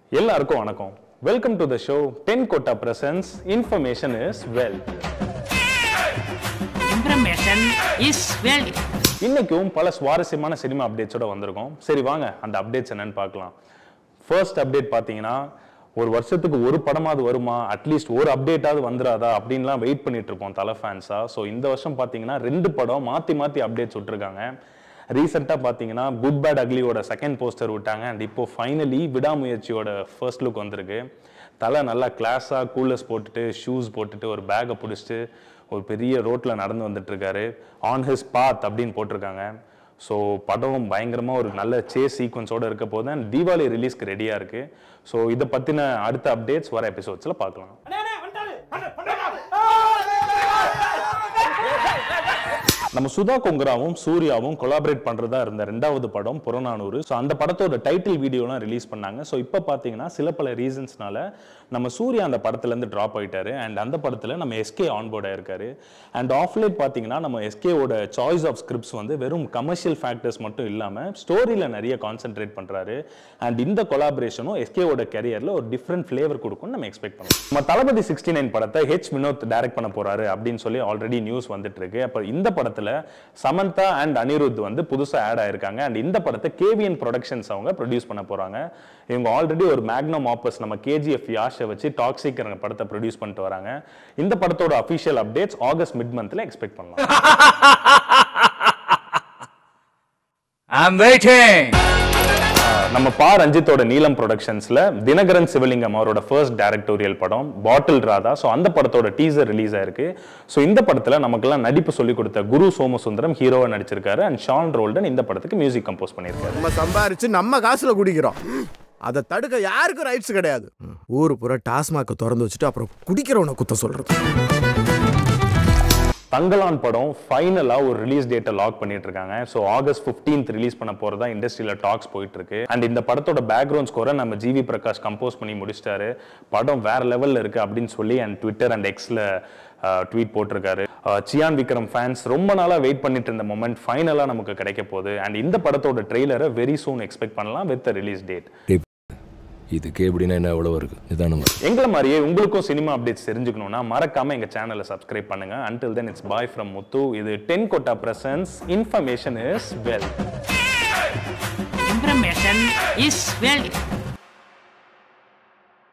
எல்லாருக்கும் வணக்கம் welcome to the show ten quota presence information is wealth Information is wealth. இன்னைக்கும் பல சுவாரஸ்யமான சினிமா அப்டேட்ஸோட வந்திருக்கோம் சரி வாங்க அந்த அப்டேட்ஸ் என்னன்னு பார்க்கலாம் ஃபர்ஸ்ட் அப்டேட் பார்த்தீங்கன்னா ஒரு வருஷத்துக்கு ஒரு படமாவது வருமா அட்லீஸ்ட் ஒரு அப்டேட்டாவது வந்துடாதா அப்படின்லாம் வெயிட் பண்ணிட்டு இருப்போம் தலை ஃபேன்ஸா ஸோ இந்த வருஷம் பார்த்தீங்கன்னா ரெண்டு படம் மாற்றி மாற்றி அப்டேட்ஸ் விட்டுருக்காங்க ரீசெண்டாக பார்த்தீங்கன்னா குட் பேட் அக்லியோட செகண்ட் போஸ்டர் விட்டாங்க அண்ட் இப்போ ஃபைனலி விடாமுயற்சியோட ஃபர்ஸ்ட் லுக் வந்திருக்கு தலை நல்லா கிளாஸாக கூலர்ஸ் போட்டுட்டு ஷூஸ் போட்டுட்டு ஒரு பேக்கை பிடிச்சிட்டு ஒரு பெரிய ரோட்டில் நடந்து வந்துட்டு இருக்காரு ஆன் ஹிஸ் பாத் அப்படின்னு போட்டிருக்காங்க ஸோ படம் பயங்கரமாக ஒரு நல்ல சேஸ் சீக்வன்ஸோட இருக்க போது அண்ட் தீபாவளி ரிலீஸ்க்கு ரெடியாக இருக்கு ஸோ இதை பற்றின அடுத்த அப்டேட்ஸ் வர எபிசோட்ஸில் பார்க்கலாம் நம்ம சுதா கொங்கராவும் சூர்யாவும் கொலாபரேட் பண்றதா இருந்த ரெண்டாவது படம் புறநானூறு ஸோ அந்த படத்தோட டைட்டில் வீடியோலாம் ரிலீஸ் பண்ணாங்க ஸோ இப்போ பார்த்தீங்கன்னா சில பல ரீசன்ஸ்னால நம்ம சூர்யா அந்த படத்துலேருந்து ட்ராப் ஆயிட்டாரு அண்ட் அந்த படத்தில் நம்ம எஸ்கே ஆன்போர்ட் ஆயிருக்காரு அண்ட் ஆஃப்லைட் பார்த்தீங்கன்னா நம்ம எஸ்கேவோட சாய்ஸ் ஆஃப் ஸ்கிரிப்ட்ஸ் வந்து வெறும் கமர்ஷியல் ஃபேக்டர்ஸ் மட்டும் இல்லாமல் ஸ்டோரியில் நிறைய கான்சென்ட்ரேட் பண்ணுறாரு அண்ட் இந்த கொலாபரேஷனும் எஸ்கேவோட கரியரில் ஒரு டிஃப்ரெண்ட் ஃப்ளேவர் கொடுக்கும்னு நம்ம எக்ஸ்பெக்ட் பண்ணலாம் நம்ம தளபதி சிக்ஸ்டி நைன் படத்தை ஹெச் வினோத் டைரக்ட் பண்ண போறாரு அப்படின்னு சொல்லி ஆல்ரெடி நியூஸ் வந்துட்டு இருக்கு அப்போ இந்த படத்துல சமந்தா அண்ட் அனிருத் வந்து புதுசா ஆட் ஆயிருக்காங்க அண்ட் இந்த படத்தை கேவிஎன் ப்ரொடக்ஷன்ஸ் அவங்க ப்ரொடியூஸ் பண்ண போறாங்க இவங்க ஆல்ரெடி ஒரு மேக்னம் ஆப்பஸ் நம்ம கேஜிஎஃப் யாஷை வச்சு டாக்ஸிக் படத்தை ப்ரொடியூஸ் பண்ணிட்டு வராங்க இந்த படத்தோட அஃபிஷியல் அப்டேட்ஸ் ஆகஸ்ட் மிட் மந்த்ல எக்ஸ்பெக்ட் பண்ணலாம் I'm waiting. நம்ம பா ரஞ்சித்தோட நீலம் ப்ரொடக்ஷன்ஸ்ல தினகரன் சிவலிங்கம் அவரோட ஃபர்ஸ்ட் டைரக்டோரியல் படம் பாட்டில் ராதா ஸோ அந்த படத்தோட டீசர் ரிலீஸ் ஆயிருக்கு ஸோ இந்த படத்துல நமக்கெல்லாம் நடிப்பு சொல்லி கொடுத்த குரு சோமசுந்தரம் ஹீரோவா நடிச்சிருக்காரு அண்ட் ஷான் ரோல்டன் இந்த படத்துக்கு மியூசிக் கம்போஸ் பண்ணியிருக்காரு நம்ம சம்பாரிச்சு நம்ம காசுல குடிக்கிறோம் அதை தடுக்க யாருக்கும் ரைட்ஸ் கிடையாது ஊரு பூரா டாஸ்மாக்க திறந்து வச்சுட்டு அப்புறம் குடிக்கிறவனை குத்த சொல்றது தங்கலான் படம் ஃபைனலா ஒரு ரிலீஸ் டேட்டை லாக் பண்ணிட்டு இருக்காங்க ஸோ ஆகஸ்ட் 15th ரிலீஸ் பண்ண போறதா இண்டஸ்ட்ரியில டாக்ஸ் போயிட்டு இருக்கு அண்ட் இந்த படத்தோட பேக்ரவுண்ட் ஸ்கோரை நம்ம ஜிவி பிரகாஷ் கம்போஸ் பண்ணி முடிச்சிட்டாரு படம் வேற லெவல்ல இருக்கு அப்படின்னு சொல்லி அண்ட் ட்விட்டர் அண்ட் எக்ஸ்ல ட்வீட் போட்டிருக்காரு அஹ், சியான் விக்ரம் ஃபேன்ஸ் ரொம்ப நாளா வெயிட் பண்ணிட்டு இருந்த மொமெண்ட் ஃபைனலா நமக்கு கிடைக்க போகுது அண்ட் இந்த படத்தோட ட்ரெய்லரை வெரி சூன் எக்ஸ்பெக்ட் பண்ணலாம் வித் ரிலீஸ் டேட் இதுக்கு எப்படின்னா என்ன எவ்வளோ இருக்கு நிதானமா எங்களை மாதிரியே உங்களுக்கும் சினிமா அப்டேட்ஸ் தெரிஞ்சுக்கணும்னா மறக்காம எங்க சேனலை சப்ஸ்கிரைப் பண்ணுங்க until then it's bye from Muthu இது டென் quota presence information is wealth Information is wealth.